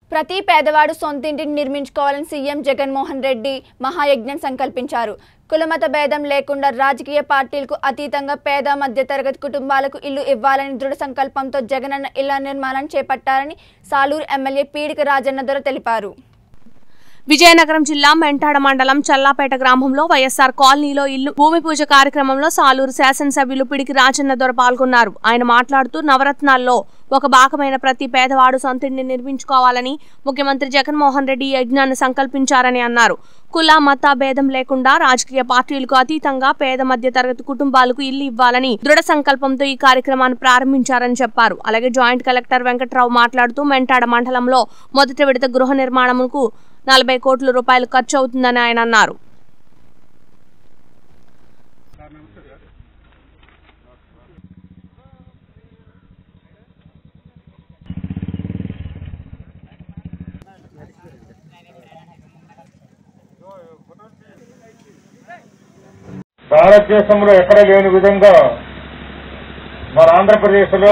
ప్రతి పేదవాడు సొంతింటిని నిర్మించుకోవాలని సీఎం జగన్మోహన్ రెడ్డి మహాయజ్ఞం సంకల్పించారు కులమత భేదం లేకుండా రాజకీయ పార్టీలకు అతీతంగా పేద మధ్యతరగతి కుటుంబాలకు ఇల్లు ఇవ్వాలని దృఢ సంకల్పంతో జగనన్న ఇళ్ల నిర్మాణం చేపట్టారని సాలూరు ఎమ్మెల్యే పీడిక రాజన్న దొర తెలిపారు విజయనగరం జిల్లా మెంటాడ మండలం చల్లాపేట గ్రామంలో వైఎస్ఆర్ కాలనీలో ఇల్లు భూమి పూజ కార్యక్రమంలో సాలూరు శాసనసభ్యులు పిడికి రాజన్న దొర పాల్గొన్నారు ఆయన మాట్లాడుతూ నవరత్నాల్లో ఒక భాగమైన ప్రతి పేదవాడు సొంతింటిని నిర్మించుకోవాలని ముఖ్యమంత్రి జగన్మోహన్ రెడ్డి ఈ యజ్ఞాన్ని సంకల్పించారని అన్నారు కుల మత భేదం లేకుండా రాజకీయ పార్టీలకు అతీతంగా పేద మధ్య తరగతి కుటుంబాలకు ఇల్లు ఇవ్వాలని దృఢ సంకల్పంతో ఈ కార్యక్రమాన్ని ప్రారంభించారని చెప్పారు అలాగే జాయింట్ కలెక్టర్ వెంకట్రావు మాట్లాడుతూ మెంటాడ మండలంలో మొదటి విడత గృహ నిర్మాణముకు నలభై కోట్ల రూపాయలు ఖర్చు అవుతుందని ఆయన అన్నారు భారతదేశంలో ఎక్కడ లేని విధంగా మన ఆంధ్రప్రదేశ్లో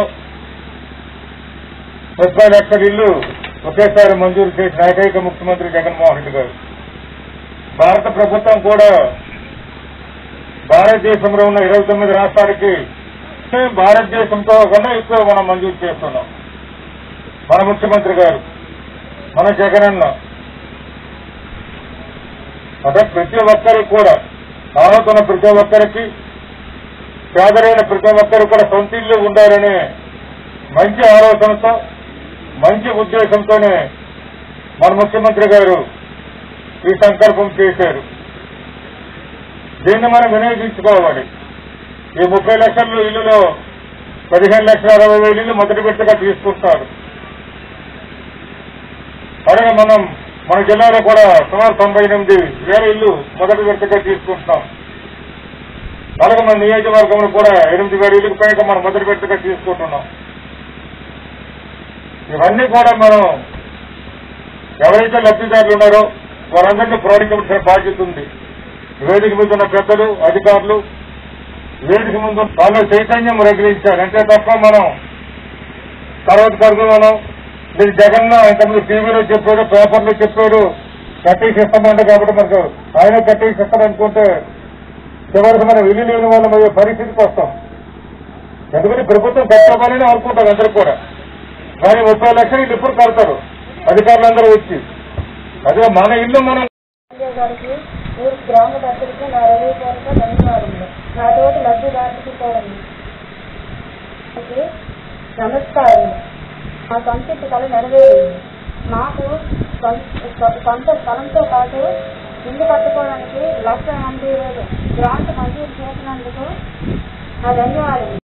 ముప్పై లక్షల ఇల్లు ఒకేసారి మంజూరు చేసిన ఏకైక ముఖ్యమంత్రి జగన్మోహన్ రెడ్డి గారు భారత ప్రభుత్వం కూడా భారతదేశంలో ఉన్న ఇరవై తొమ్మిది రాష్ట్రాలకి భారతదేశంతో కన్నా ఎక్కువ మనం మంజూరు చేస్తున్నాం మన ముఖ్యమంత్రి గారు మన జగనన్న అంటే ప్రతి ఒక్కరికి కూడా ఆలోచన ప్రతి ఒక్కరికి పేదలైన ప్రతి ఒక్కరు కూడా సొంత ఇల్లు ఉండాలనే మంచి ఆలోచనతో మంచి ఉద్దేశంతోనే మన ముఖ్యమంత్రి గారు ఈ సంకల్పం చేశారు దీన్ని మనం వినియోగించుకోవాలి ఈ ముప్పై లక్షల ఇల్లులో పదిహేను లక్షల అరవై వేలు ఇల్లు మొదటి విడతగా తీసుకుంటారు అలాగే మనం మన జిల్లాలో కూడా సుమారు తొంభై ఎనిమిది వేల ఇల్లు మొదటి విడతగా తీసుకుంటున్నాం అలాగే మన నియోజకవర్గంలో కూడా ఎనిమిది వేల ఇల్లుకు పైగా మనం మొదటి విడతగా తీసుకుంటున్నాం ఇవన్నీ కూడా మనం ఎవరైతే లబ్ధిదారులు ఉన్నారో వారందరినీ ప్రోత్సహించవలసిన బాధ్యత ఉంది వేదిక మీద ఉన్న పెద్దలు అధికారులు వేదిక ముందు వాళ్ళు చైతన్యం రగిలించాలి అంతే తప్ప మనం తర్వాత పరుగు మనం మీరు జగన్ ఇంతకుముందు టీవీలో చెప్పాడు పేపర్లో చెప్పాడు కట్టేసి ఇస్తామంటే కాబట్టి మనకు ఆయన కట్టేసి ఇస్తారనుకుంటే చివరికి మనం ఇల్లు లేని వాళ్ళ అయ్యే పరిస్థితికి వస్తాం ఎందుకంటే ప్రభుత్వం కట్టుకోవాలని అనుకుంటారు అందరూ కూడా కానీ ముప్పై లక్షలు ఇల్లు ఇప్పుడు కడతారు అధికారులందరూ వచ్చి అదే మన ఇల్లు మనం ఎమ్మెల్యే గారికి ఊరు గ్రామ దర్శకులకు నా హృదయపూర్వక ధన్యవాదములు నా తోటి లబ్ధిదారులకు కూడా నమస్కారం మా సొంత కళ నెరవేరింది నాకు సొం- సొంత స్థలంతో పాటు ఇల్లు కట్టుకోవడానికి లక్ష ఎనభై వేలు గ్రాంట్ మంజూరు చేసినందుకు నా ధన్యవాదాలు